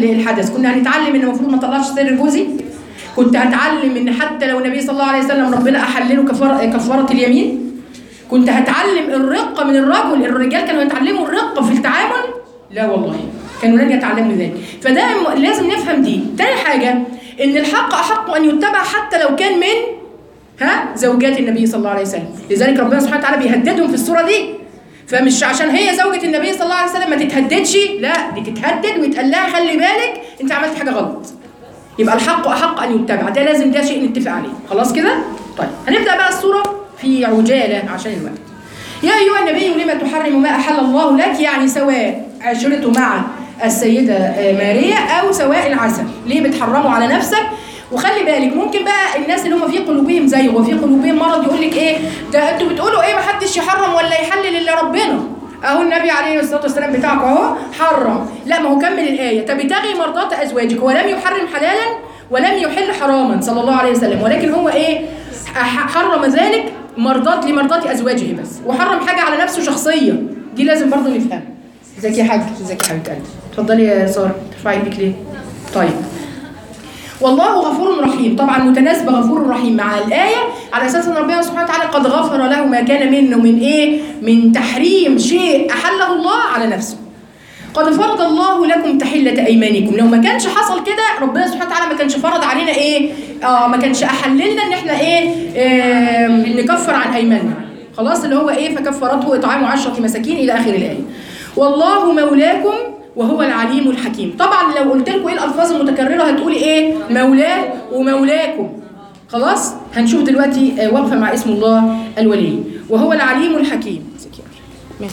الحدث كنا هنتعلم ان المفروض ما اطلعش سر جوزي كنت هتعلم ان حتى لو النبي صلى الله عليه وسلم ربنا احل له كفاره كفاره اليمين كنت هتعلم الرقه من الرجل الرجال كانوا يتعلموا الرقه في التعامل لا والله كانوا لن يتعلموا ذلك فده م- لازم نفهم دي تاني حاجه ان الحق احق ان يتبع حتى لو كان من ها زوجات النبي صلى الله عليه وسلم لذلك ربنا سبحانه وتعالى بيهددهم في السوره دي فمش عشان هي زوجة النبي صلى الله عليه وسلم ما تتهددش لا دي تتهدد ويتقال لها خلي بالك انت عملت حاجه غلط يبقى الحق احق ان يتبع ده لازم ده شيء نتفق عليه خلاص كده طيب هنبدا بقى السوره في عجاله عشان الوقت يا ايها النبي لما تحرم ما احل الله لك يعني سواء عشرته مع السيده آه، ماريا او سواء العسل ليه بتحرمه على نفسك وخلي بالك ممكن بقى الناس اللي هم في قلوبهم زيغ وفي قلوبهم مرض يقول لك ايه ده انتوا بتقولوا ايه ما حدش يحرم ولا يحلل الا ربنا اهو النبي عليه الصلاه والسلام بتاعك اهو حرم لا ما هو كمل الايه تبتغي مرضات ازواجك ولم يحرم حلالا ولم يحل حراما صلى الله عليه وسلم ولكن هو ايه ح- حرم ذلك مرضات لمرضات ازواجه بس وحرم حاجه على نفسه شخصيه دي لازم برضه نفهمها ازيك يا حاج ازيك يا حبيبه قلبي اتفضلي يا ساره ترفعي ايدك ليه طيب والله غفور رحيم طبعا متناسبه غفور رحيم مع الايه على اساس ان ربنا سبحانه وتعالى قد غفر له ما كان منه من ايه من تحريم شيء احله الله على نفسه قد فرض الله لكم تحلة أيمانكم لو ما كانش حصل كده ربنا سبحانه وتعالى ما كانش فرض علينا إيه آه ما كانش أحللنا إن إحنا إيه آه نكفر عن أيماننا خلاص اللي هو إيه فكفرته إطعام عشرة مساكين إلى آخر الآية والله مولاكم وهو العليم الحكيم طبعا لو قلت لكم ايه الالفاظ المتكرره هتقولي ايه مولاه ومولاكم خلاص هنشوف دلوقتي آه، وقفه مع اسم الله الولي وهو العليم الحكيم مالك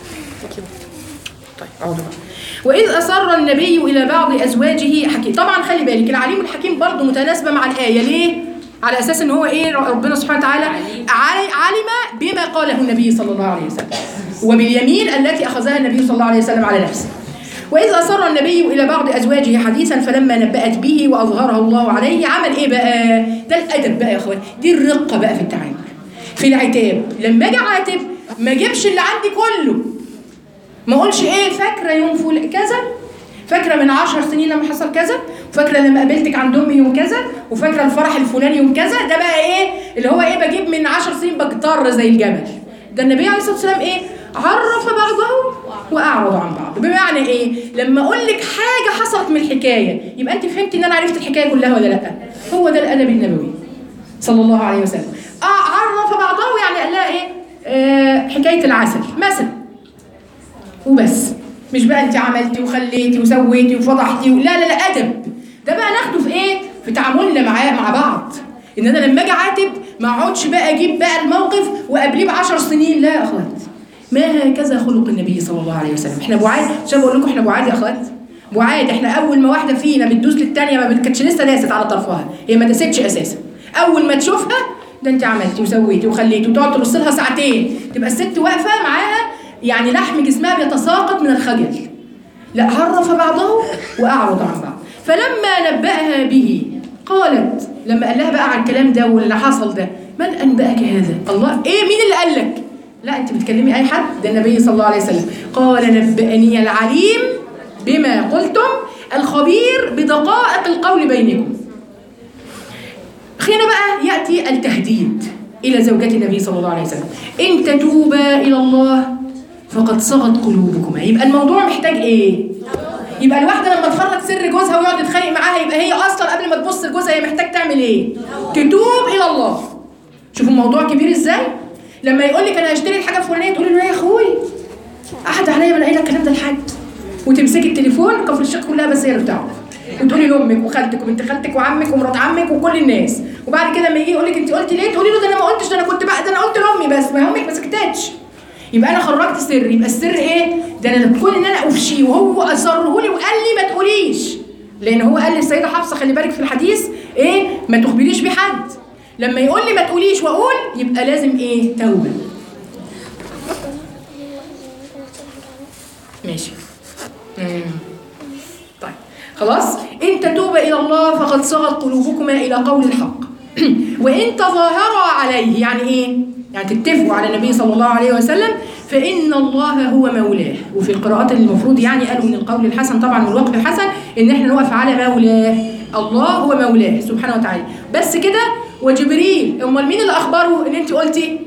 طيب اقعدوا بقى. وإذ أسر النبي إلى بعض أزواجه حكيم طبعا خلي بالك العليم الحكيم برضه متناسبة مع الآية ليه؟ على أساس إن هو إيه ربنا سبحانه وتعالى عل- علم بما قاله النبي صلى الله عليه وسلم وباليمين التي أخذها النبي صلى الله عليه وسلم على نفسه وإذ أسر النبي إلى بعض أزواجه حديثا فلما نبأت به وأظهره الله عليه عمل إيه بقى؟ ده الأدب بقى يا أخوان دي الرقة بقى في التعامل في العتاب لما أجي أعاتب ما أجيبش اللي عندي كله ما اقولش ايه فاكره يوم فل كذا فاكره من عشر سنين لما حصل كذا وفاكره لما قابلتك عند امي يوم كذا وفاكره الفرح الفلاني يوم كذا ده بقى ايه اللي هو ايه بجيب من عشر سنين بجتر زي الجمل ده النبي عليه الصلاه والسلام ايه عرف بعضه واعرض عن بعض بمعنى ايه لما اقول لك حاجه حصلت من الحكايه يبقى انت فهمتي ان انا عرفت الحكايه كلها ولا لا هو ده الادب النبوي صلى الله عليه وسلم آه عرف بعضه يعني قال لها ايه آه حكايه العسل مثلا وبس مش بقى انت عملتي وخليتي وسويتي وفضحتي و... لا لا لا ادب ده بقى ناخده في ايه في تعاملنا معاه مع بعض ان انا لما اجي اعاتب ما اقعدش بقى اجيب بقى الموقف وقبليه ب 10 سنين لا يا اخوات ما هكذا خلق النبي صلى الله عليه وسلم احنا بعاد عشان بقول لكم احنا بعاد يا اخوات بعاد احنا اول ما واحده فينا بتدوس للثانيه ما كانتش لسه داست على طرفها هي ما داستش اساسا اول ما تشوفها ده انت عملتي وسويتي وخليتي وتقعد ترص لها ساعتين تبقى الست واقفه معاها يعني لحم جسمها بيتساقط من الخجل لا عرف بعضه واعرض عن بعض فلما نبأها به قالت لما قال لها بقى عن الكلام ده واللي حصل ده من انبأك هذا الله ايه مين اللي قال لك لا انت بتكلمي اي حد ده النبي صلى الله عليه وسلم قال نبأني العليم بما قلتم الخبير بدقائق القول بينكم هنا بقى يأتي التهديد إلى زوجات النبي صلى الله عليه وسلم إن تتوبا إلى الله فقد صغت قلوبكما يبقى الموضوع محتاج إيه؟ يبقى الواحدة لما تخرج سر جوزها ويقعد يتخانق معاها يبقى هي أصلا قبل ما تبص لجوزها هي محتاج تعمل إيه؟ تتوب إلى الله شوفوا الموضوع كبير إزاي؟ لما يقول لك أنا هشتري الحاجة الفلانية تقولي له يا أخوي قعد عليا ما أنا قايله الكلام ده لحد وتمسكي التليفون كفر الشيخ كلها بس هي اللي بتعرف وتقولي لامك وخالتك وبنت خالتك وعمك ومرات عمك وكل الناس وبعد كده لما يجي يقول لك انت قلتي ليه تقولي له ده انا ما قلتش ده انا كنت بقى ده انا قلت لامي بس ما امك ما سكتتش يبقى انا خرجت سر يبقى السر ايه ده انا كل ان انا افشيه وهو اصره لي وقال لي ما تقوليش لان هو قال للسيده حفصه خلي بالك في الحديث ايه ما تخبريش بحد لما يقول لي ما تقوليش واقول يبقى لازم ايه توبه ماشي مم. طيب خلاص ان تتوبا الى الله فقد صغت قلوبكما الى قول الحق وان تظاهرا عليه يعني ايه يعني تتفقوا على النبي صلى الله عليه وسلم فإن الله هو مولاه وفي القراءات اللي المفروض يعني قالوا من القول الحسن طبعا والوقف الحسن إن احنا نقف على مولاه الله هو مولاه سبحانه وتعالى بس كده وجبريل امال مين اللي اخبره ان انت قلتي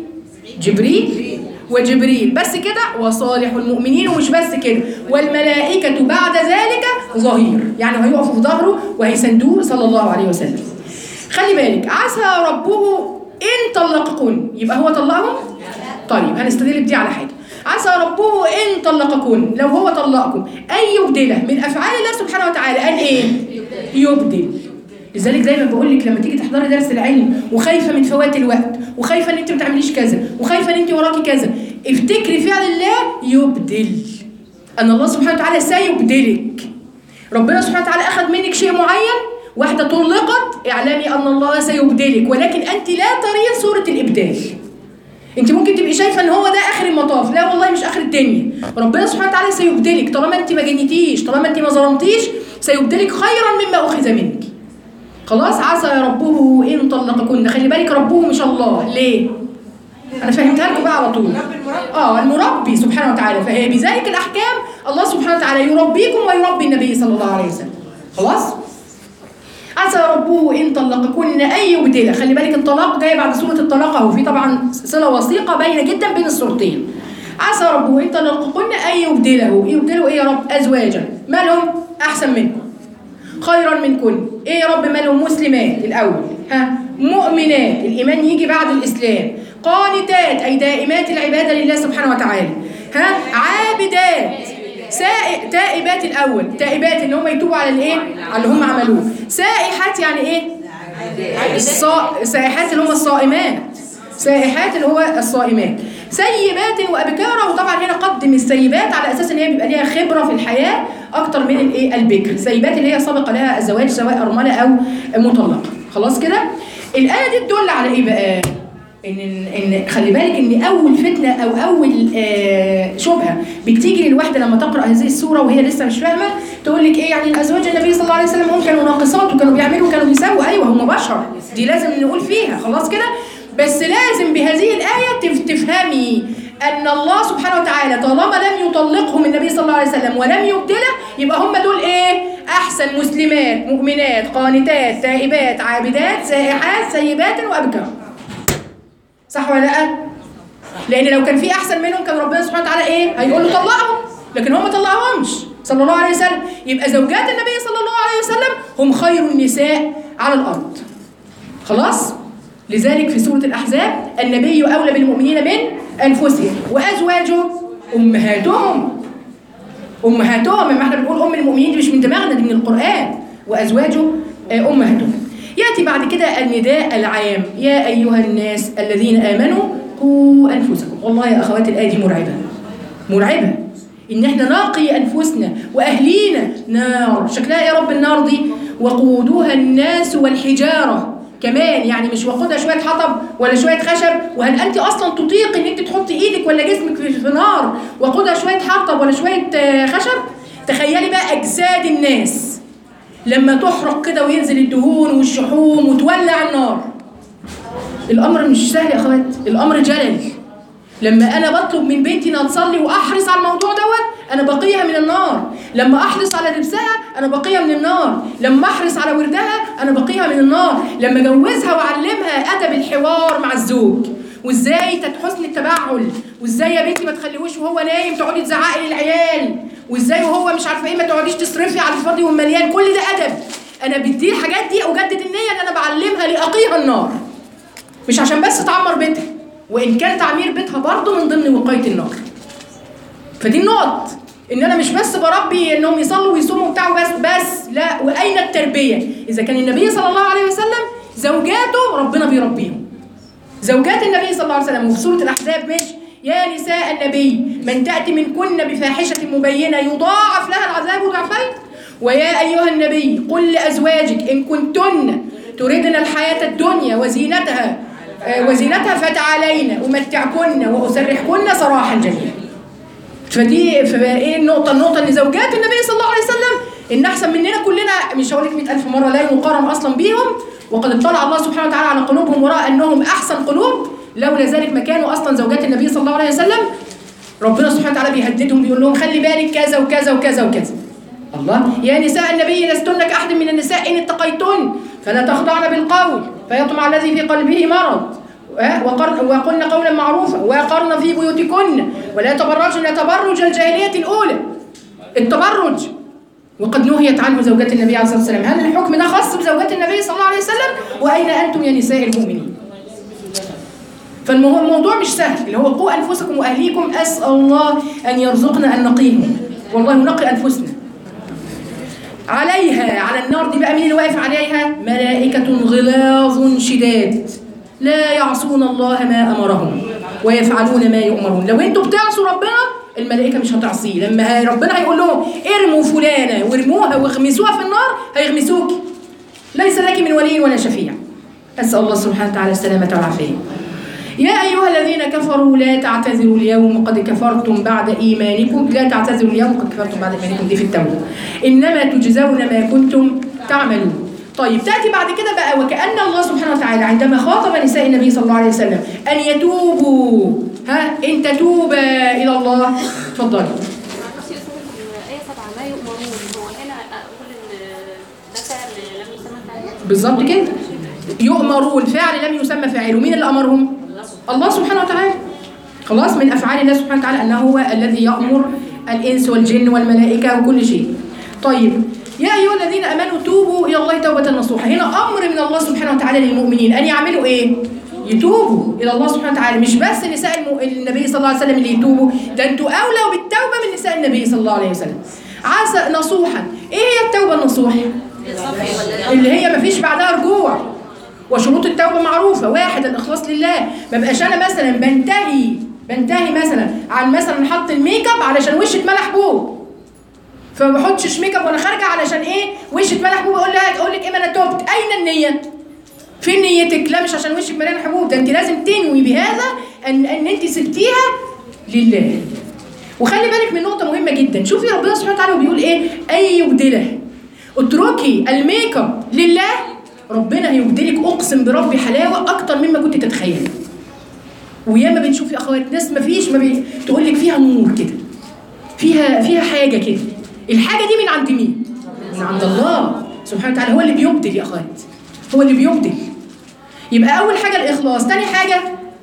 جبريل وجبريل بس كده وصالح المؤمنين ومش بس كده والملائكة بعد ذلك ظهير يعني هيقفوا في ظهره وهيسندوه صلى الله عليه وسلم خلي بالك عسى ربه إن طلقكن يبقى هو طلقهم طيب هنستدل بدي على حاجة عسى ربه إن طلقكن لو هو طلقكم أن يبدله من أفعال الله سبحانه وتعالى أن إيه؟ يبدل لذلك دايما بقول لك لما تيجي تحضري درس العلم وخايفه من فوات الوقت وخايفه ان انت ما تعمليش كذا وخايفه ان انت وراكي كذا افتكري فعل الله يبدل ان الله سبحانه وتعالى سيبدلك ربنا سبحانه وتعالى اخذ منك شيء معين واحده طلقت اعلمي ان الله سيبدلك ولكن انت لا ترين صوره الابدال انت ممكن تبقي شايفه ان هو ده اخر المطاف لا والله مش اخر الدنيا ربنا سبحانه وتعالى سيبدلك طالما انت ما جنيتيش طالما انت ما ظلمتيش سيبدلك خيرا مما اخذ منك خلاص عسى ربه ان طلقكن خلي بالك ربه مش الله ليه انا فهمتها لكم بقى على طول اه المربي سبحانه وتعالى فهي بذلك الاحكام الله سبحانه وتعالى يربيكم ويربي النبي صلى الله عليه وسلم خلاص عسى ربه ان طلقكن ان يبدله خلي بالك الطلاق جاي بعد سوره الطلاق اهو في طبعا صله وثيقه باينه جدا بين السورتين عسى ربه ان طلقكن ان يبدله يبدله ايه يا رب ازواجا مالهم احسن منكم خيرا منكن ايه يا رب مالهم مسلمات الاول ها مؤمنات الايمان يجي بعد الاسلام قانتات اي دائمات العباده لله سبحانه وتعالى ها عابدات سائ... تائبات الاول تائبات ان هم يتوبوا على الايه على اللي هم عملوه سائحات يعني ايه الصا... سائحات اللي هم الصائمات سائحات اللي هو الصائمات سيبات وابكارا وطبعا هنا قدم السيبات على اساس ان هي بيبقى ليها خبره في الحياه اكتر من الايه البكر سيبات اللي هي سبق لها الزواج سواء ارمله او مطلقه خلاص كده الايه دي تدل على ايه بقى ان ان خلي بالك ان اول فتنه او اول آه شبهه بتيجي للواحده لما تقرا هذه السوره وهي لسه مش فاهمه تقول لك ايه يعني ازواج النبي صلى الله عليه وسلم هم كانوا ناقصات وكانوا بيعملوا وكانوا بيسووا ايوه هم بشر دي لازم نقول فيها خلاص كده بس لازم بهذه الآية تفهمي أن الله سبحانه وتعالى طالما لم يطلقهم النبي صلى الله عليه وسلم ولم يبدله يبقى هم دول إيه؟ أحسن مسلمات مؤمنات قانتات تائبات عابدات سائحات سيبات وأبكار صح ولا لا؟ لأن لو كان في أحسن منهم كان ربنا سبحانه وتعالى إيه؟ هيقول له طلقهم لكن هم ما طلقهمش صلى الله عليه وسلم يبقى زوجات النبي صلى الله عليه وسلم هم خير النساء على الأرض خلاص؟ لذلك في سورة الأحزاب النبي أولى بالمؤمنين من أنفسهم وأزواجه أمهاتهم أمهاتهم ما احنا بنقول أم المؤمنين دي مش من دماغنا دي من القرآن وأزواجه أمهاتهم يأتي بعد كده النداء العام يا أيها الناس الذين آمنوا قوا أنفسكم والله يا أخواتي الآية دي مرعبة مرعبة إن احنا نقي أنفسنا وأهلينا نار شكلها يا رب النار دي وقودها الناس والحجارة كمان يعني مش واخدها شويه حطب ولا شويه خشب وهل انت اصلا تطيق ان انت تحطي ايدك ولا جسمك في, في نار واخدها شويه حطب ولا شويه خشب تخيلي بقى اجساد الناس لما تحرق كده وينزل الدهون والشحوم وتولع النار الامر مش سهل يا اخوات الامر جلل لما انا بطلب من بنتي انها تصلي واحرص على الموضوع دوت انا بقيها من النار لما احرص على لبسها انا بقيها من النار لما احرص على وردها انا بقيها من النار لما اجوزها واعلمها ادب الحوار مع الزوج وازاي حسن التبعل وازاي يا بنتي ما تخليهوش وهو نايم تقعدي تزعقي للعيال وازاي وهو مش عارفه ايه ما تقعديش تصرفي على الفاضي والمليان كل ده ادب انا بدي الحاجات دي اجدد النيه ان انا بعلمها لاقيها النار مش عشان بس تعمر بيتها وان كان تعمير بيتها برضه من ضمن وقايه النار فدي النقط ان انا مش بس بربي انهم يصلوا ويصوموا وبتاع بس بس لا واين التربيه اذا كان النبي صلى الله عليه وسلم زوجاته ربنا بيربيهم زوجات النبي صلى الله عليه وسلم وفي سوره الاحزاب مش يا نساء النبي من تاتي منكن بفاحشه مبينه يضاعف لها العذاب ضعفين ويا ايها النبي قل لازواجك ان كنتن تردن الحياه الدنيا وزينتها وزينتها فتعالين امتعكن واسرحكن سراحا جميلا فدي فايه النقطه النقطه ان زوجات النبي صلى الله عليه وسلم ان احسن مننا كلنا مش هقول لك 100000 مره لا يقارن اصلا بيهم وقد اطلع الله سبحانه وتعالى على قلوبهم وراى انهم احسن قلوب لولا ذلك ما كانوا اصلا زوجات النبي صلى الله عليه وسلم ربنا سبحانه وتعالى بيهددهم بيقول لهم خلي بالك كذا وكذا وكذا وكذا الله يا نساء النبي لستن كأحد من النساء إن اتقيتن فلا تخضعن بالقول فيطمع الذي في قلبه مرض آه، وقر- وقلن قولا معروفا وقرن في بيوتكن ولا تبرجن تبرج الجاهلية الأولى التبرج وقد نهيت عنه زوجات النبي عليه الصلاة والسلام هل الحكم ده خاص بزوجات النبي صلى الله عليه وسلم وأين أنتم يا نساء المؤمنين فالموضوع مش سهل اللي هو قوا أنفسكم وأهليكم أسأل الله أن يرزقنا أن نقيهم والله نقي أنفسنا عليها على النار دي بقى مين اللي واقف عليها ملائكة غلاظ شداد لا يعصون الله ما أمرهم ويفعلون ما يؤمرون لو انتوا بتعصوا ربنا الملائكة مش هتعصيه لما هي- ربنا هيقول لهم ارموا فلانة وارموها واغمسوها في النار هيغمسوكي ليس لك من ولي ولا شفيع أسأل الله سبحانه وتعالى السلامة والعافية يا أيها الذين كفروا لا تعتذروا اليوم قد كفرتم بعد إيمانكم لا تعتذروا اليوم قد كفرتم بعد إيمانكم دي في التوبة إنما تجزون ما كنتم تعملون طيب تأتي بعد كده بقى وكأن الله سبحانه وتعالى عندما خاطب نساء النبي صلى الله عليه وسلم أن يتوبوا ها إن تتوبا إلى الله اتفضلي معرفش اسمه الآية سبعة ما يؤمرون هو هنا أقول إن ده فعل لم يسمى فعل بالظبط كده يؤمرون فعل لم يسمى فاعله مين اللي امرهم الله سبحانه وتعالى خلاص من افعال الله سبحانه وتعالى انه هو الذي يامر الانس والجن والملائكه وكل شيء طيب يا ايها الذين امنوا توبوا الى الله توبه نصوحا هنا امر من الله سبحانه وتعالى للمؤمنين ان يعملوا ايه يتوبوا الى الله سبحانه وتعالى مش بس نساء الم... النبي صلى الله عليه وسلم اللي يتوبوا ده انتوا اولى بالتوبه من نساء النبي صلى الله عليه وسلم عسى نصوحا ايه هي التوبه النصوح اللي هي مفيش بعدها رجوع وشروط التوبه معروفه واحد الاخلاص لله ما بقاش انا مثلا بنتهي بنتهي مثلا عن مثلا حط الميك اب علشان وشي اتملى حبوب فما بحطش ميك اب وانا خارجه علشان ايه وشي اتملى حبوب اقول لها اقول لك ايه ما انا تبت اين النيه فين نيتك لا مش عشان وشك مليان حبوب ده انت لازم تنوي بهذا ان ان انت سبتيها لله وخلي بالك من نقطه مهمه جدا شوفي ربنا سبحانه وتعالى بيقول ايه اي يبدله اتركي الميك اب لله ربنا هيبدلك اقسم بربي حلاوه اكتر مما كنت تتخيلي وياما بنشوف يا اخوات ناس ما فيش ما بي... تقول لك فيها نور كده فيها فيها حاجه كده الحاجه دي من عند مين من عند الله سبحانه وتعالى هو اللي بيبدل يا اخوات هو اللي بيبدل يبقى اول حاجه الاخلاص تاني حاجه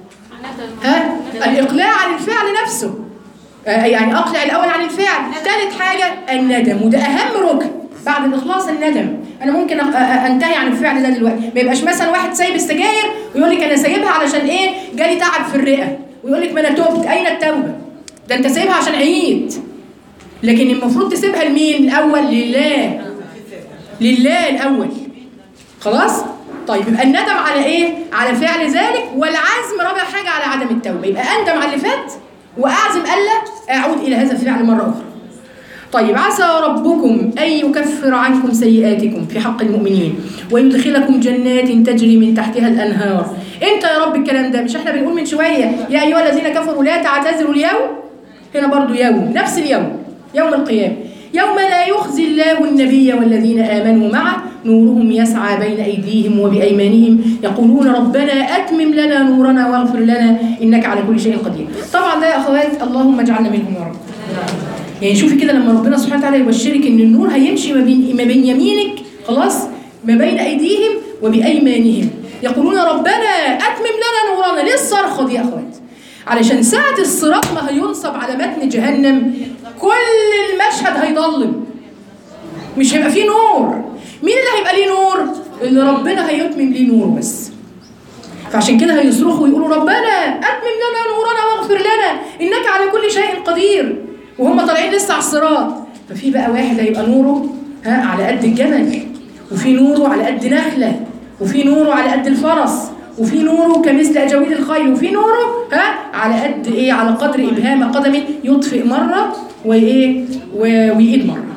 ها الاقلاع عن الفعل نفسه آه، يعني اقلع الاول عن الفعل ثالث حاجه الندم وده اهم ركن بعد الاخلاص الندم انا ممكن أ- أ- انتهي عن الفعل ده دلوقتي ما يبقاش مثلا واحد سايب السجاير ويقول لك انا سايبها علشان ايه جالي تعب في الرئه ويقول لك ما انا تبت اين التوبه ده انت سايبها عشان عييت لكن المفروض تسيبها لمين الاول لله لله الاول خلاص طيب يبقى الندم على ايه على فعل ذلك والعزم رابع حاجه على عدم التوبه يبقى اندم على اللي فات واعزم الا اعود الى هذا الفعل مره اخرى طيب عسى ربكم أن يكفر عنكم سيئاتكم في حق المؤمنين ويدخلكم جنات تجري من تحتها الأنهار امتى يا رب الكلام ده مش احنا بنقول من شوية يا أيها الذين كفروا لا تعتذروا اليوم هنا برضو يوم نفس اليوم يوم القيامة يوم لا يخزي الله النبي والذين آمنوا معه نورهم يسعى بين أيديهم وبأيمانهم يقولون ربنا أتمم لنا نورنا واغفر لنا إنك على كل شيء قدير طبعا ده يا أخوات اللهم اجعلنا منهم يا رب يعني شوفي كده لما ربنا سبحانه وتعالى يبشرك ان النور هيمشي ما بين ما بين يمينك خلاص ما بين ايديهم وبايمانهم يقولون ربنا اتمم لنا نورنا ليه الصرخه دي يا اخوات علشان ساعة الصراط ما هينصب على متن جهنم كل المشهد هيضلم مش هيبقى فيه نور مين اللي هيبقى ليه نور اللي ربنا هيتمم ليه نور بس فعشان كده هيصرخوا ويقولوا ربنا اتمم لنا نورنا واغفر لنا انك على كل شيء قدير وهم طالعين لسه على الصراط ففي بقى واحد هيبقى نوره ها على قد الجبل وفي نوره على قد نخله وفي نوره على قد الفرس وفي نوره كمثل اجاويد الخيل وفي نوره ها على قد ايه على قدر ابهام قدمه يطفئ مره وايه و- ويقيد مره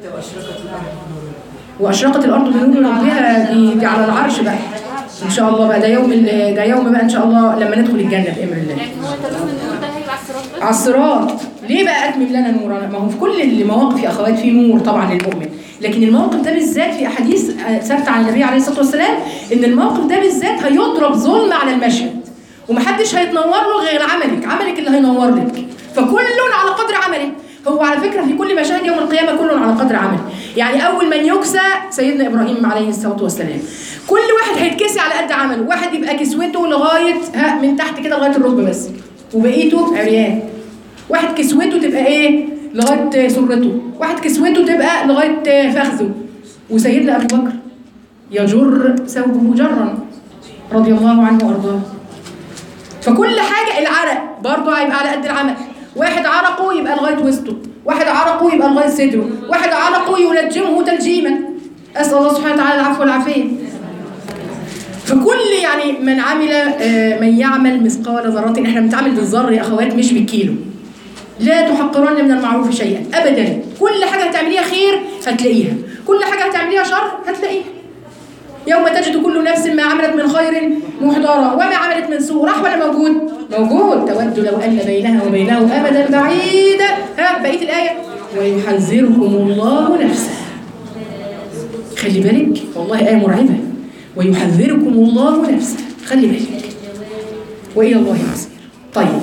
واشرقت الارض بنور ربها دي, دي على العرش بقى ان شاء الله بقى ده يوم ال- ده يوم بقى ان شاء الله لما ندخل الجنه بامر الله يعني هو تمام النور ده هيبقى على الصراط بس على الصراط ليه بقى اتمم لنا نورنا ما هو في كل المواقف يا اخوات في نور طبعا للمؤمن لكن الموقف ده بالذات في احاديث آه، ثابته عن النبي عليه الصلاه والسلام ان الموقف ده بالذات هيضرب ظلم على المشهد ومحدش هيتنور له غير عملك عملك اللي هينور لك فكل على قدر عمله هو على فكره في كل مشاهد يوم القيامه كل على قدر عمله يعني اول من يكسى سيدنا ابراهيم عليه الصلاه والسلام كل واحد هيتكسي على قد عمله واحد يبقى كسوته لغايه ها من تحت كده لغايه الركبه بس وبقيته عريان واحد كسوته تبقى ايه لغايه سرته واحد كسوته تبقى لغايه فخذه وسيدنا ابو بكر يجر ثوبه جرا رضي الله عنه وارضاه فكل حاجه العرق برضه هيبقى على قد العمل واحد عرقه يبقى لغايه وسطه واحد عرقه يبقى لغايه صدره واحد عرقه يلجمه تلجيما اسال الله سبحانه وتعالى العفو والعافيه فكل يعني من عمل آه، من يعمل مثقال ذرة احنا بنتعامل بالذر يا اخوات مش بالكيلو لا تحقرن من المعروف شيئا ابدا كل حاجه هتعمليها خير هتلاقيها كل حاجه هتعمليها شر هتلاقيها يوم تجد كل نفس ما عملت من خير محضرا وما عملت من سوء راح ولا موجود موجود تود لو ان بينها وبينه امدا بعيدا ها بقيه الايه ويحذركم الله نفسه خلي بالك والله ايه مرعبه ويحذركم الله نفسه خلي بالك والى الله المصير طيب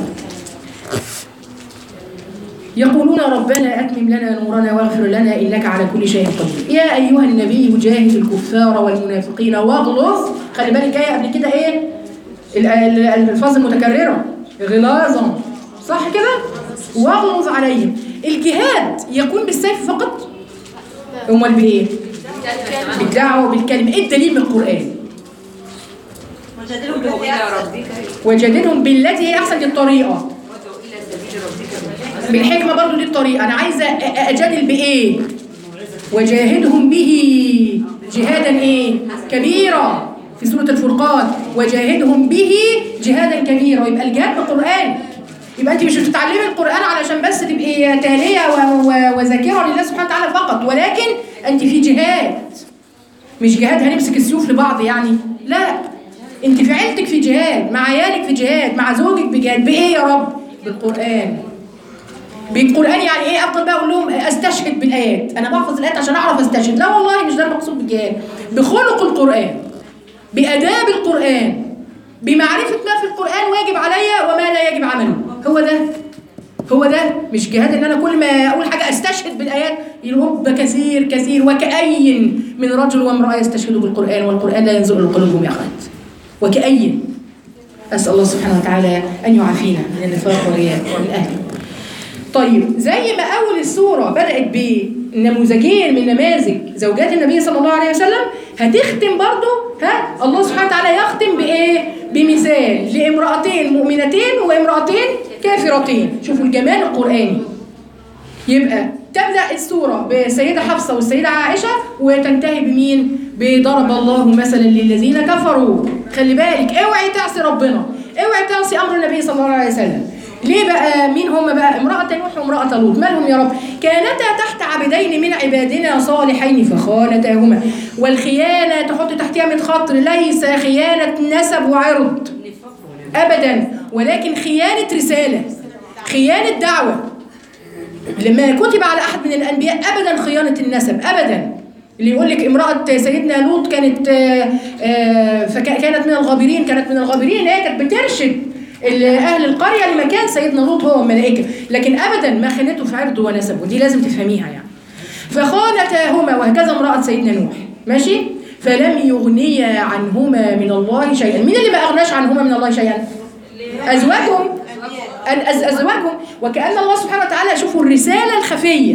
يقولون ربنا أتمم لنا نورنا واغفر لنا إنك على كل شيء قدير يا أيها النبي جاهد الكفار والمنافقين واغلظ خلي بالك جاية قبل كده إيه ال- ال- الألفاظ المتكررة غلاظا صح كده واغلظ عليهم الجهاد يكون بالسيف فقط أمال بإيه بالدعوة بالكلمة إيه الدليل من القرآن وجادلهم بالتي أحسن وجادلهم بالتي هي أحسن دي الطريقة وادعو إلى سبيل ربك بالحكمة برضو دي الطريقة أنا عايزة أ- أ- أجادل بإيه؟ وجاهدهم به جهادا إيه؟ كبيرا في سورة الفرقان وجاهدهم به جهادا كبيرا يبقى الجهاد بالقرآن يبقى أنت مش بتتعلمي القرآن علشان بس تبقي تالية و- و- وذاكرة لله سبحانه وتعالى فقط ولكن أنت في جهاد مش جهاد هنمسك السيوف لبعض يعني لا انت في عيلتك في جهاد مع عيالك في جهاد مع زوجك بجهاد بايه يا رب بالقران بالقران يعني ايه افضل بقى اقول لهم استشهد بالايات انا بحفظ الايات عشان اعرف استشهد لا والله مش ده المقصود بالجهاد بخلق القران باداب القران بمعرفه ما في القران واجب عليا وما لا يجب عمله هو ده هو ده مش جهاد ان انا كل ما اقول حاجه استشهد بالايات يرب كثير كثير وكأين من رجل وامراه يستشهدوا بالقران والقران لا ينزل لقلوبهم يا اخوات وكأين اسال الله سبحانه وتعالى ان يعافينا من النفاق والرياء ومن اهله طيب زي ما اول السوره بدات بنموذجين من نماذج زوجات النبي صلى الله عليه وسلم هتختم برضو ها الله سبحانه وتعالى يختم بايه بمثال لامراتين مؤمنتين وامراتين كافرتين شوفوا الجمال القراني يبقى تبدا السوره بسيده حفصه والسيده عائشه وتنتهي بمين بضرب الله مثلا للذين كفروا خلي بالك اوعي تعصي ربنا اوعي تعصي امر النبي صلى الله عليه وسلم ليه بقى مين هم بقى امرأة نوح وامرأة لوط مالهم يا رب كانتا تحت عبدين من عبادنا صالحين فخانتاهما والخيانة تحط تحتها من خط ليس خيانة نسب وعرض أبدا ولكن خيانة رسالة خيانة دعوة لما كتب على احد من الانبياء ابدا خيانه النسب ابدا اللي يقول لك امراه سيدنا لوط كانت آه، آه، فكانت من الغابرين كانت من الغابرين هي كانت بترشد ال- اهل القريه لمكان سيدنا لوط هو والملائكه لكن ابدا ما خانته في عرض ونسب ودي لازم تفهميها يعني فخانتاهما وهكذا امراه سيدنا نوح ماشي فلم يغنيا عنهما من الله شيئا مين اللي ما اغناش عنهما من الله شيئا ازواجهم أن- أز- أزواجهم وكأن الله سبحانه وتعالى شوفوا الرسالة الخفية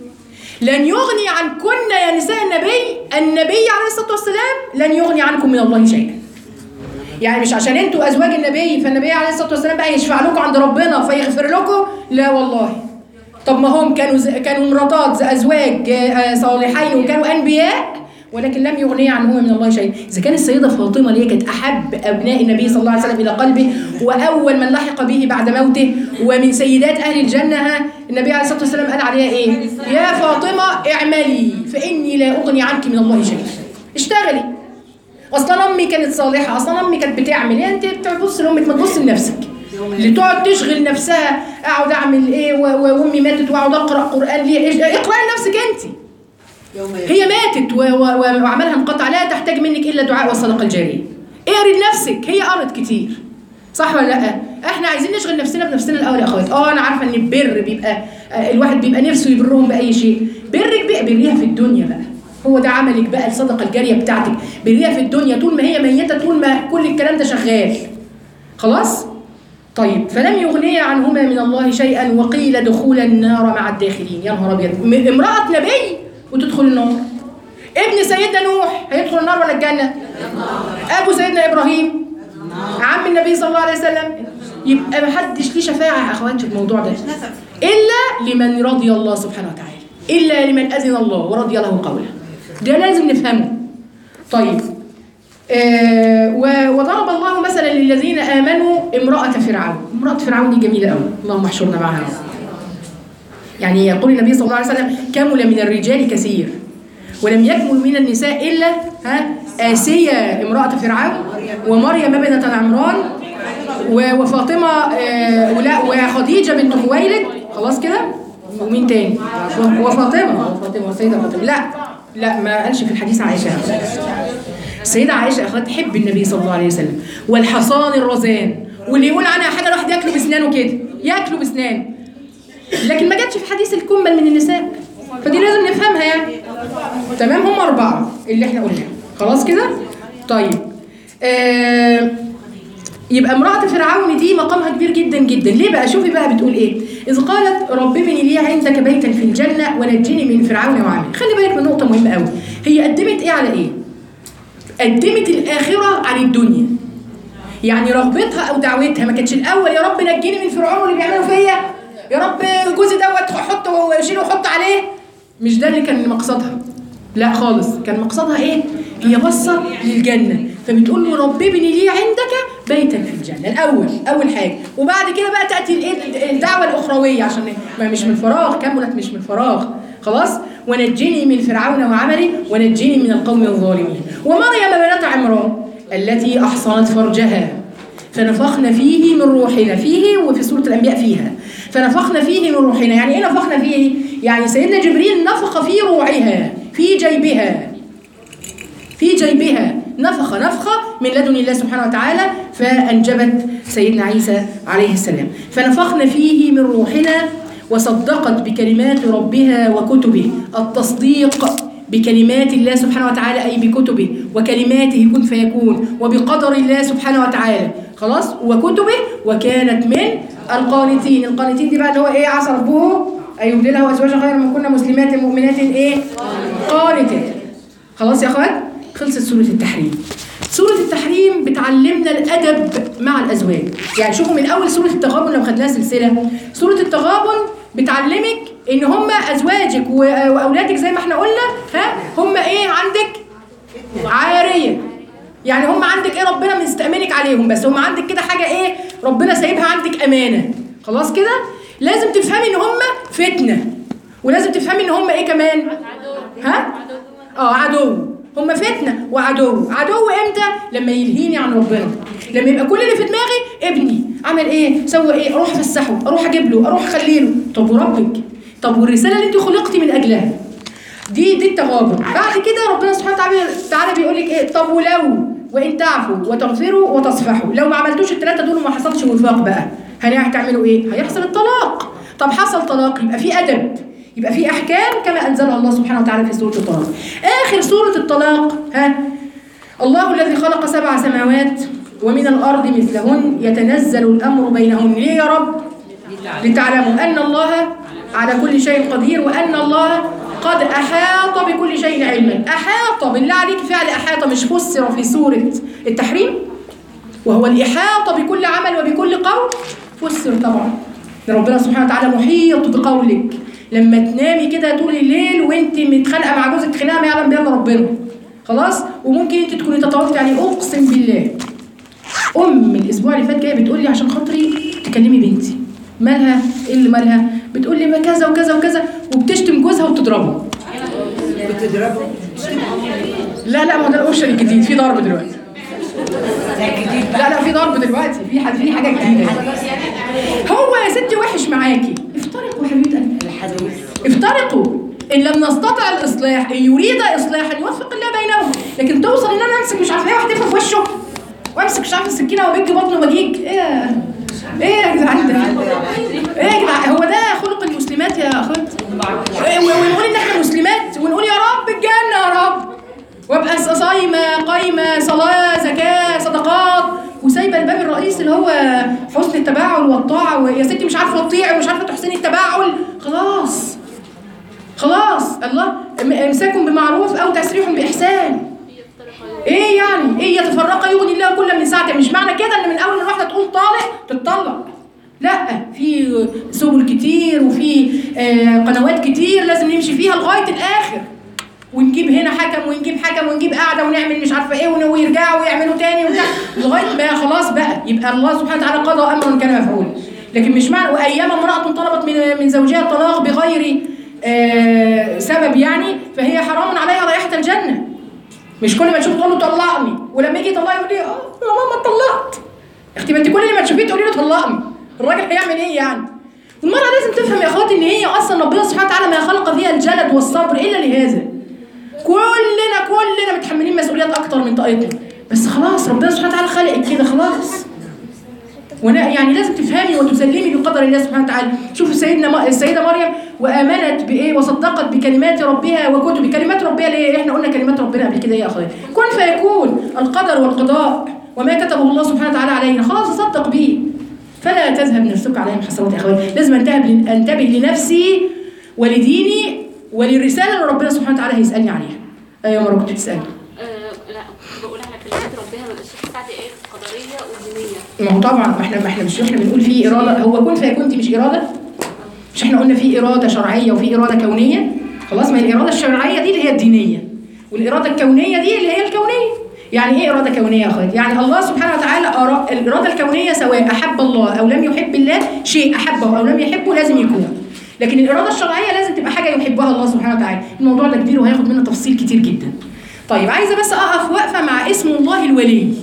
لن يغني عنكن يا نساء النبي النبي عليه الصلاة والسلام لن يغني عنكم من الله شيئا يعني مش عشان انتوا ازواج النبي فالنبي عليه الصلاه والسلام بقى يشفع لكم عند ربنا فيغفر لكم لا والله طب ما هم كانوا ز... كانوا مراتات ز- ازواج آه، صالحين وكانوا انبياء ولكن لم يغني عنهما من الله شيء اذا كانت السيده فاطمه اللي هي كانت احب ابناء النبي صلى الله عليه وسلم الى قلبه واول من لحق به بعد موته ومن سيدات اهل الجنه ها، النبي عليه الصلاه والسلام قال عليها ايه يا فاطمه اعملي فاني لا اغني عنك من الله شيئا اشتغلي اصلا امي كانت صالحه اصلا امي كانت بتعمل يعني انت بتبص لامك ما تبص لنفسك اللي تقعد تشغل نفسها اقعد اعمل ايه و- و- وامي ماتت واقعد اقرا قران ليه إيش- اقراي لنفسك انت يوم هي ماتت و- و- و- وعملها انقطع لا تحتاج منك الا الدعاء والصدقه الجاريه اقري لنفسك هي قرت كتير صح ولا لا احنا عايزين نشغل نفسنا بنفسنا الاول يا اخوات اه انا عارفه ان البر بيبقى آه، الواحد بيبقى نفسه يبرهم باي شيء برك بقى بريها في الدنيا بقى هو ده عملك بقى الصدقه الجاريه بتاعتك بريها في الدنيا طول ما هي ميته طول ما كل الكلام ده شغال خلاص طيب فلم يغني عنهما من الله شيئا وقيل دخول النار مع الداخلين يا نهار ابيض م- امراه نبي وتدخل النار ابن سيدنا نوح هيدخل النار ولا الجنه ابو سيدنا ابراهيم عم النبي صلى الله عليه وسلم يبقى ما حدش ليه شفاعه يا اخوات في الموضوع ده الا لمن رضي الله سبحانه وتعالى الا لمن اذن الله ورضي له قوله ده لازم نفهمه طيب آه و- وضرب الله مثلا للذين امنوا امراه فرعون امراه فرعون دي جميله قوي اللهم احشرنا معها يا رب. يعني يقول النبي صلى الله عليه وسلم كمل من الرجال كثير ولم يكمل من النساء الا ها آسية امرأة فرعون ومريم ابنة عمران و- وفاطمة آه، ولا وخديجة بنت خويلد خلاص كده ومين تاني و- وفاطمة وفاطمة والسيدة فاطمة لا لا ما قالش في الحديث عائشة السيدة عائشة أخوات تحب النبي صلى الله عليه وسلم والحصان الرزان واللي يقول عنها حاجة الواحد ياكله بسنانه كده ياكله بسنانه لكن ما جاتش في حديث الكمل من النساء فدي لازم نفهمها يعني تمام هم أربعة اللي احنا قلناها خلاص كده طيب آه يبقى امرأة فرعون دي مقامها كبير جدا جدا ليه بقى شوفي بقى بتقول ايه إذ قالت رب ابني لي عندك بيتا في الجنة ونجني من فرعون وعمله خلي بالك من نقطة مهمة قوي هي قدمت ايه على ايه قدمت الآخرة عن الدنيا يعني رغبتها او دعوتها ما كانتش الاول يا رب نجيني من فرعون واللي بيعملوا فيا يا رب جوزي دوت حط وشيله وحط عليه مش ده اللي كان مقصدها لا خالص كان مقصدها ايه هي بصه للجنه فبتقول له رب ابني لي عندك بيتا في الجنه الاول اول حاجه وبعد كده بقى تاتي الايه الدعوه الاخرويه عشان ما مش من فراغ كملت مش من فراغ خلاص ونجني من فرعون وعمله ونجني من القوم الظالمين ومريم بنت عمران التي احصنت فرجها فنفخنا فيه من روحنا فيه وفي سورة الأنبياء فيها فنفخنا فيه من روحنا يعني إيه نفخنا فيه؟ يعني سيدنا جبريل نفخ في روعها في جيبها في جيبها نفخ نفخة من لدن الله سبحانه وتعالى فأنجبت سيدنا عيسى عليه السلام فنفخنا فيه من روحنا وصدقت بكلمات ربها وكتبه التصديق بكلمات الله سبحانه وتعالى أي بكتبه وكلماته كن فيكون وبقدر الله سبحانه وتعالى خلاص وكتبه وكانت من القانتين القانتين دي بقى اللي هو ايه عسى ربه أن يبدله أزواجا خيرا من كنا مسلمات مؤمنات ايه قانتات خلاص يا اخوات خلصت سورة التحريم سورة التحريم بتعلمنا الأدب مع الأزواج يعني شوفوا من أول سورة التغابن لو خدناها سلسلة سورة التغابن بتعلمك إن هم أزواجك و- وأولادك زي ما احنا قلنا ها هم إيه عندك عارية يعني هم عندك إيه ربنا مستأمنك عليهم بس هم عندك كده حاجة إيه ربنا سايبها عندك أمانة خلاص كده لازم تفهمي إن هم فتنة ولازم تفهمي إن هم إيه كمان ها اه عدو هم فتنة وعدو عدو امتى لما يلهيني عن ربنا لما يبقى كل اللي في دماغي ابني عمل ايه سوى ايه اروح افسحه اروح اجيب له اروح اخلي له طب وربك طب والرساله اللي انت خلقتي من اجلها دي دي التغابن بعد كده ربنا سبحانه وتعالى تعالى بيقول لك ايه طب ولو وان تعفوا وتغفروا وتصفحوا لو ما عملتوش الثلاثه دول وما حصلش وفاق بقى هن- هتعملوا ايه هيحصل الطلاق طب حصل طلاق يبقى في ادب يبقى في احكام كما انزلها الله سبحانه وتعالى في سوره الطلاق اخر سوره الطلاق ها الله الذي خلق سبع سماوات ومن الارض مثلهن يتنزل الامر بينهن ليه يا رب لتعلموا ان الله على كل شيء قدير وان الله قد احاط بكل شيء علما احاط بالله عليك فعل احاط مش فسر في سوره التحريم وهو الإحاطة بكل عمل وبكل قول فسر طبعا إن ربنا سبحانه وتعالى محيط بقولك لما تنامي كده طول الليل وانت متخانقه مع جوزك خناقه ما يعلم بها إلا ربنا خلاص وممكن انت تكوني تطاولتي يعني اقسم بالله ام الاسبوع اللي فات جايه بتقول لي عشان خاطري تكلمي بنتي مالها ايه اللي مالها بتقول لي ما كذا وكذا وكذا وبتشتم جوزها وبتضربه بتضربه لا لا ما هو ده الاوبشن الجديد في ضرب دلوقتي لا لا في ضرب دلوقتي في حد في حاجه جديده هو يا ستي وحش معاكي افترقوا يا حبيبه قلبي افترقوا ان لم نستطع الاصلاح ان يريد اصلاحا يوفق الله بينهم لكن توصل ان انا امسك مش عارفه ايه واحده في وشه وامسك مش عارفه السكينه وبيج بطنه وبجيج ايه ايه يا جدعان ده ايه يا جدعان هو ده خلق المسلمات يا اخوات إيه، و- ونقول ان احنا مسلمات ونقول يا رب الجنه يا رب وابقى ص- صايمه قايمه صلاه زكاه صدقات وسايبه الباب الرئيسي اللي هو حسن التباعل والطاعه ويا ستي مش عارفه تطيعي ومش عارفه تحسني التباعل خلاص خلاص الله ام- امساك بمعروف او تسريح باحسان ايه يعني ايه يتفرقا يغني الله كل من ساعته مش معنى كده ان من اول ما الواحده تقول طالق تتطلق لا في سبل كتير وفي آه قنوات كتير لازم نمشي فيها لغايه الاخر ونجيب هنا حكم ونجيب حكم ونجيب قاعده ونعمل مش عارفه ايه ون- ويرجعوا ويعملوا تاني وبتاع لغايه ما خلاص بقى يبقى الله سبحانه وتعالى قضى امرا كان مفعولا لكن مش معنى وايام امراه طلبت من من زوجها الطلاق بغير آه سبب يعني فهي حرام عليها رائحه الجنه مش كل ما تشوف تقول له طلقني ولما يجي يطلقني يقول لي اه يا ماما اتطلقت اختي ما انت كل ما تشوفيه تقولي له طلقني الراجل هيعمل ايه يعني المرأة لازم تفهم يا اخواتي ان هي اصلا ربنا سبحانه وتعالى ما خلق فيها الجلد والصبر الا لهذا كلنا كلنا متحملين مسؤوليات اكتر من طاقتنا بس خلاص ربنا سبحانه وتعالى خلقك كده خلاص وانا يعني لازم تفهمي وتسلمي بقدر الله سبحانه وتعالى شوفوا سيدنا م... السيده مريم وامنت بايه وصدقت بكلمات ربها وكتب كلمات ربها ليه احنا قلنا كلمات ربنا قبل كده يا اخويا كن فيكون القدر والقضاء وما كتبه الله سبحانه وتعالى علينا خلاص اصدق به فلا تذهب نفسك عليهم حسرات يا اخويا لازم انتبه انتبه لنفسي ولديني وللرساله اللي ربنا سبحانه وتعالى هيسالني عليها ايوه مرة كنت بتسالني آه، لا بقول على كلمات ربنا ما الشيخ سعد ايه قدريه ودينيه ما هو طبعا ما احنا ما احنا مش احنا بنقول فيه اراده هو كن فيكون دي مش اراده مش احنا قلنا في اراده شرعيه وفي اراده كونيه خلاص ما هي الاراده الشرعيه دي اللي هي الدينيه والاراده الكونيه دي اللي هي الكونيه يعني ايه اراده كونيه يا اخواتي يعني الله سبحانه وتعالى أرى الاراده الكونيه سواء احب الله او لم يحب الله شيء احبه او لم يحبه لازم يكون لكن الاراده الشرعيه لازم تبقى حاجه يحبها الله سبحانه وتعالى الموضوع ده كبير وهياخد منا تفصيل كتير جدا طيب عايزه بس اقف وقفه مع اسم الله الولي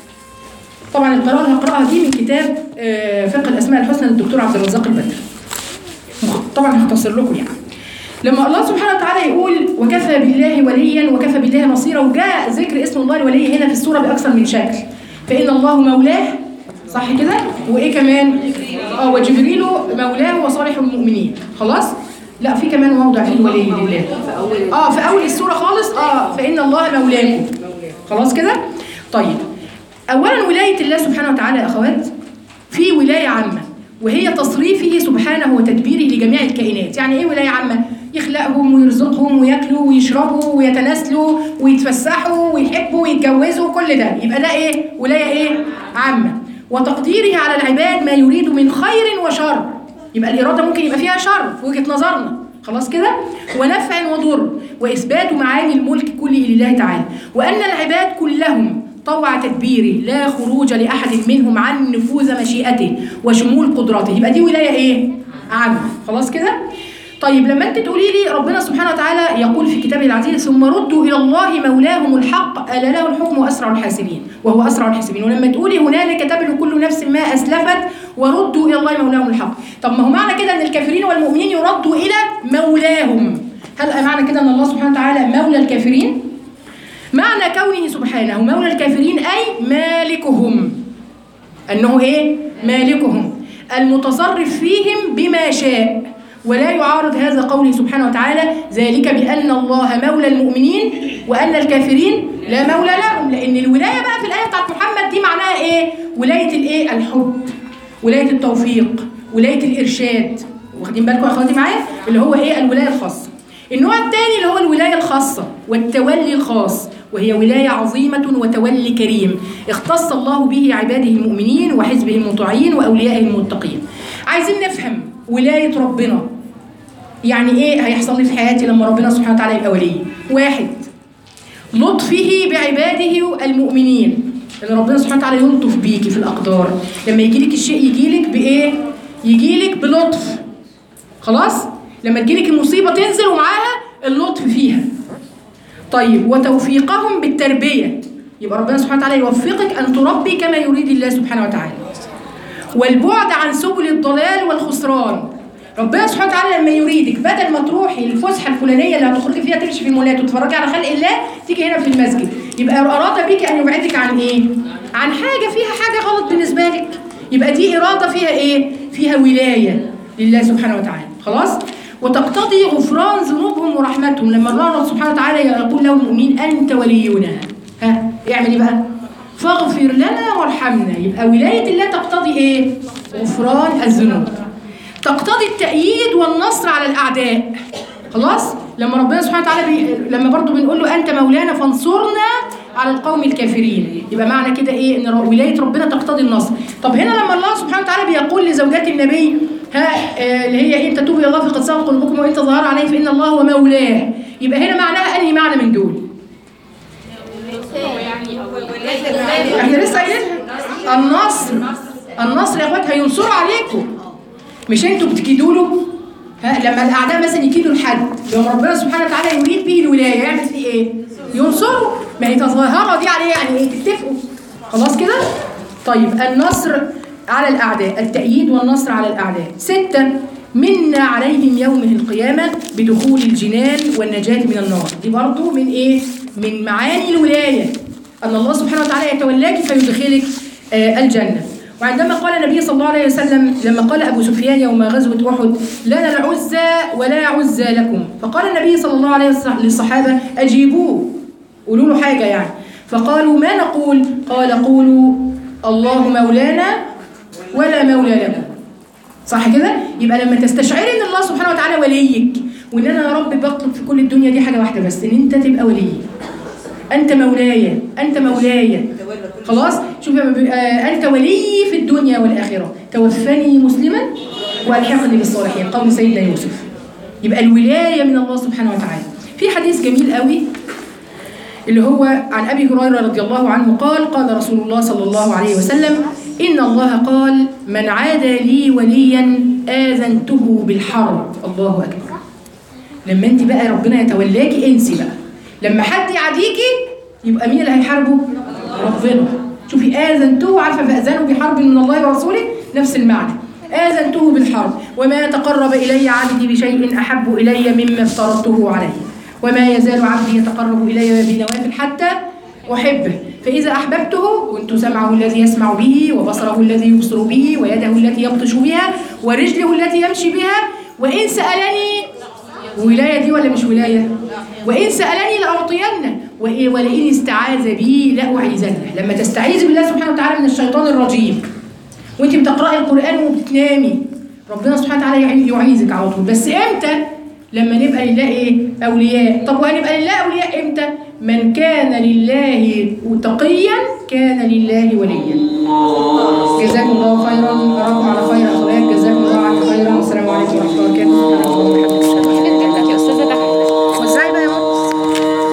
طبعا القراءة اللي هقرأها دي من كتاب آه، فقه الأسماء الحسنى للدكتور عبد الرزاق البدر مخ- طبعا هختصر لكم يعني لما الله سبحانه وتعالى يقول وكفى بالله وليا وكفى بالله نصيرا وجاء ذكر اسم الله الولي هنا في السورة بأكثر من شكل فإن الله مولاه صح كده وإيه كمان اه وجبريل مولاه وصالح المؤمنين خلاص لا في كمان موضع فيه الولي لله اه في اول السوره خالص اه فان الله مولاكم خلاص كده طيب اولا ولايه الله سبحانه وتعالى يا اخوات في ولايه عامه وهي تصريفه سبحانه وتدبيره لجميع الكائنات يعني ايه ولايه عامه يخلقهم ويرزقهم وياكلوا ويشربوا ويتناسلوا ويتفسحوا ويحبوا ويتجوزوا كل ده يبقى ده ايه ولايه ايه عامه وتقديره على العباد ما يريد من خير وشر يبقى الإرادة ممكن يبقى فيها شر في وجهة نظرنا خلاص كده ونفع وضر وإثبات معاني الملك كله لله تعالى وأن العباد كلهم طوع تدبيره لا خروج لأحد منهم عن نفوذ مشيئته وشمول قدرته يبقى دي ولاية إيه؟ عامة خلاص كده؟ طيب لما انت تقولي لي ربنا سبحانه وتعالى يقول في كتابه العزيز ثم ردوا الى الله مولاهم الحق الا له الحكم واسرع الحاسبين وهو اسرع الحاسبين ولما تقولي هنالك تبلو كل نفس ما اسلفت وردوا الى الله مولاهم الحق طب ما هو معنى كده ان الكافرين والمؤمنين يردوا الى مولاهم هل معنى كده ان الله سبحانه وتعالى مولى الكافرين معنى كونه سبحانه مولى الكافرين اي مالكهم انه ايه مالكهم المتصرف فيهم بما شاء ولا يعارض هذا قوله سبحانه وتعالى ذلك بأن الله مولى المؤمنين وأن الكافرين لا مولى لهم لأن الولاية بقى في الآية بتاعت محمد دي معناها إيه؟ ولاية الإيه؟ الحب ولاية التوفيق ولاية الإرشاد واخدين بالكم يا أخواتي معايا؟ اللي هو إيه؟ الولاية الخاصة النوع الثاني اللي هو الولاية الخاصة والتولي الخاص وهي ولاية عظيمة وتولي كريم اختص الله به عباده المؤمنين وحزبه المطيعين وأوليائه المتقين عايزين نفهم ولاية ربنا يعني ايه هيحصل لي في حياتي لما ربنا سبحانه وتعالى يبقى ولي واحد لطفه بعباده المؤمنين ان ربنا سبحانه وتعالى يلطف بيكي في الاقدار لما يجي لك الشيء يجي لك بايه يجي لك بلطف خلاص لما تجي لك المصيبه تنزل ومعاها اللطف فيها طيب وتوفيقهم بالتربيه يبقى ربنا سبحانه وتعالى يوفقك ان تربي كما يريد الله سبحانه وتعالى والبعد عن سبل الضلال والخسران ربنا سبحانه وتعالى لما يريدك بدل ما تروحي الفسحه الفلانيه اللي هتخرجي فيها تمشي في المولات وتتفرجي على خلق الله تيجي هنا في المسجد يبقى اراد بك ان يبعدك عن ايه؟ عن حاجه فيها حاجه غلط بالنسبه لك يبقى دي إرادة فيها إيه؟ فيها ولاية لله سبحانه وتعالى خلاص؟ وتقتضي غفران ذنوبهم ورحمتهم لما الله سبحانه وتعالى يقول لهم المؤمنين أنت ولينا ها يعمل إيه بقى؟ فاغفر لنا وارحمنا يبقى ولاية الله تقتضي إيه؟ غفران الذنوب تقتضي التأييد والنصر على الأعداء خلاص لما ربنا سبحانه وتعالى بي... لما برضو بنقول له أنت مولانا فانصرنا على القوم الكافرين يبقى معنى كده إيه إن ر- ولاية ربنا تقتضي النصر طب هنا لما الله سبحانه وتعالى بيقول لزوجات النبي ها آه، اللي هي إيه تتوبوا إلى الله فقد صغت قلوبكم وإن تظاهروا عليه فإن الله هو مولاه يبقى هنا معناها أنهي معنى من دول احنا لسه قايلينها النصر النصر يا اخوات هينصروا عليكم مش انتوا بتكيدوا له ها لما الاعداء مثلا يكيدوا لحد لو ربنا سبحانه وتعالى يريد به الولايه يعمل فيه ايه؟ ينصروا ما هي تظاهروا دي عليه يعني ايه؟ تتفقوا خلاص كده؟ طيب النصر على الاعداء التأييد والنصر على الاعداء ستة منا عليهم يوم القيامة بدخول الجنان والنجاة من النار دي برضو من ايه؟ من معاني الولاية أن الله سبحانه وتعالى يتولاك فيدخلك آه، الجنة وعندما قال النبي صلى الله عليه وسلم لما قال أبو سفيان يوم غزوة أحد لنا العزى ولا عزى لكم فقال النبي صلى الله عليه وسلم للصحابة أجيبوه قولوا له حاجة يعني فقالوا ما نقول قال قولوا الله مولانا ولا مولى لكم صح كده يبقى لما تستشعري ان الله سبحانه وتعالى وليك وان انا يا رب بطلب في كل الدنيا دي حاجه واحده بس ان انت تبقى ولي انت مولاي انت مولاي خلاص شوف لما بيبقى انت ولي في الدنيا والاخره توفني مسلما والحقني بالصالحين قول سيدنا يوسف يبقى الولايه من الله سبحانه وتعالى في حديث جميل قوي اللي هو عن ابي هريره رضي الله عنه قال قال رسول الله صلى الله عليه وسلم ان الله قال من عادى لي وليا اذنته بالحرب الله اكبر لما انت بقى ربنا يتولاكي انسي بقى لما حد يعاديكي يبقى مين اللي هيحاربه ربنا شوفي اذنته عارفه فاذنوا بحرب من الله ورسوله نفس المعنى اذنته بالحرب وما تقرب الي عبدي بشيء احب الي مما افترضته عليه وما يزال عبدي يتقرب الي بنوافل حتى احبه فاذا احببته كنت سمعه الذي يسمع به وبصره الذي يبصر به ويده التي يبطش بها ورجله التي يمشي بها وان سالني ولاية دي ولا مش ولاية؟ وإن سألني لأعطينه وإيه- ولئن استعاذ بي لأعيذنه لما تستعيذ بالله سبحانه وتعالى من الشيطان الرجيم وانت بتقرأي القرآن وبتنامي ربنا سبحانه وتعالى يعي- يعيذك على طول بس امتى؟ لما نبقى لله ايه؟ أولياء طب وهنبقى لله أولياء امتى؟ من كان لله تقيا كان لله وليا جزاكم الله خيرا أراكم على خير أخلاق جزاكم الله عن خيرا والسلام عليكم ورحمة الله وبركاته